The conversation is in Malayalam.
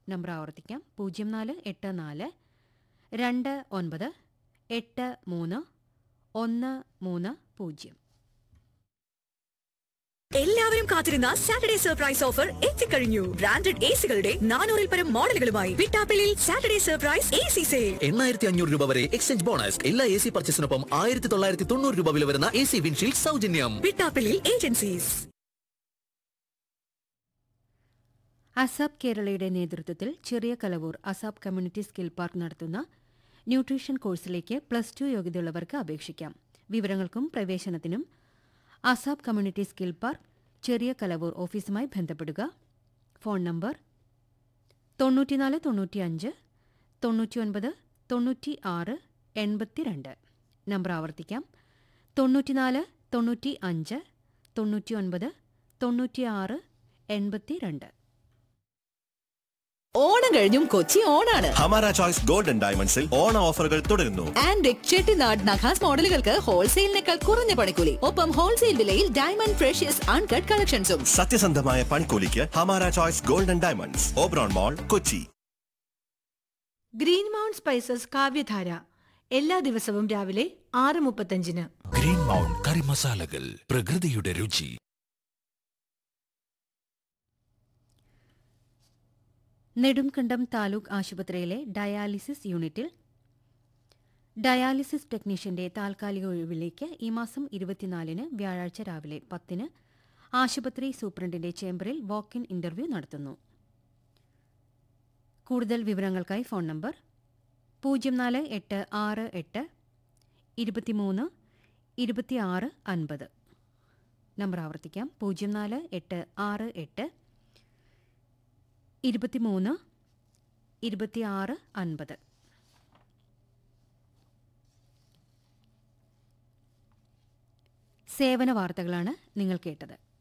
നമ്പർ ആവർത്തിക്കാം പൂജ്യം നാല് എട്ട് നാല് രണ്ട് ഒൻപത് എട്ട് മൂന്ന് ഒന്ന് മൂന്ന് പൂജ്യം എല്ലാവരും കാത്തിരുന്ന സാറ്റർഡേ സർപ്രൈസ് ഓഫർ എത്തിക്കഴിഞ്ഞു ബ്രാൻഡഡ് എ സികളുടെ നാനൂറിൽ പരം മോഡലുകളുമായി വിട്ടാപ്പിളിൽ Saturday surprise A C sale എണ്ണായിരത്തി അഞ്ഞൂറ് രൂപ വരെ എക്സ്ചേഞ്ച് ബോണസ് എല്ലാ എ സി പർച്ചേസിനൊപ്പം ആയിരത്തി തൊള്ളായിരത്തി തൊണ്ണൂറ് രൂപ വില വരുന്ന എ സി വിൻഷീൽഡ് സൗജന്യം വിട്ടാപ്പിളിൽ ഏജൻസീസ് അസാബ് കേരളയുടെ നേതൃത്വത്തിൽ Cheriya Kalavoor ASAP community skill park നടത്തുന്ന ന്യൂട്രീഷൻ കോഴ്സിലേക്ക് പ്ലസ് ടു യോഗ്യതയുള്ളവർക്ക് അപേക്ഷിക്കാം വിവരങ്ങൾക്കും പ്രവേശനത്തിനും ASAP community skill park Cheriya Kalavoor ഓഫീസുമായി ബന്ധപ്പെടുക ഫോൺ നമ്പർ തൊണ്ണൂറ്റിനാല് തൊണ്ണൂറ്റിയഞ്ച് തൊണ്ണൂറ്റിയൊൻപത് തൊണ്ണൂറ്റി ആറ് എൺപത്തിരണ്ട് നമ്പർ ആവർത്തിക്കാം തൊണ്ണൂറ്റിനാല് തൊണ്ണൂറ്റി അഞ്ച് തൊണ്ണൂറ്റിയൊൻപത് തൊണ്ണൂറ്റിയാറ് എൺപത്തിരണ്ട് ഓണം കഴിഞ്ഞും കൊച്ചി ഓണാണ് ഹമാര ചോയ്സ് ഗോൾഡൻ ഡയമണ്ട്സിൽ ഓണ ഓഫറുകൾ തുടരുന്നു ആൻഡ് ചെട്ടിനാട് നഖാസ് മോഡലുകൾക്ക് ഹോൾസെയിലിനേക്കാൾ കുറഞ്ഞ പണിക്കൂലി ഒപ്പം ഹോൾസെയിൽ വിലയിൽ ഡയമണ്ട് ഫ്രഷ്യസ് അൺകട്ട് കളക്ഷൻസും സത്യസന്ധമായ പൺകൂലിക്ക് Hamara choice golden diamonds Oberon mall Kochi green mount spices Kavyadhara എല്ലാ ദിവസവും രാവിലെ ആറ് മുപ്പത്തഞ്ചിന് ഗ്രീൻ മൗണ്ട് കറി മസാലകൾ പ്രകൃതിയുടെ രുചി നെടുംകണ്ടം താലൂക്ക് ആശുപത്രിയിലെ ഡയാലിസിസ് യൂണിറ്റിൽ ഡയാലിസിസ് ടെക്നീഷ്യന്റെ താൽക്കാലിക ഒഴിവിലേക്ക് ഈ മാസം ഇരുപത്തിനാലിന് വ്യാഴാഴ്ച രാവിലെ പത്തിന് ആശുപത്രി സൂപ്രണ്ടിന്റെ ചേംബറിൽ വാക്ക് ഇൻ ഇന്റർവ്യൂ നടത്തുന്നു കൂടുതൽ വിവരങ്ങൾക്കായി ഫോൺ നമ്പർ പൂജ്യം നാല് എട്ട് ആറ് എട്ട് ഇരുപത്തിമൂന്ന് ഇരുപത്തിയാറ് അൻപത് നമ്പർ ആവർത്തിക്കാം പൂജ്യം നാല് എട്ട് ആറ് എട്ട് ഇരുപത്തിമൂന്ന് ഇരുപത്തിയാറ് അൻപത് സേവന വാർത്തകളാണ് നിങ്ങൾ കേട്ടത്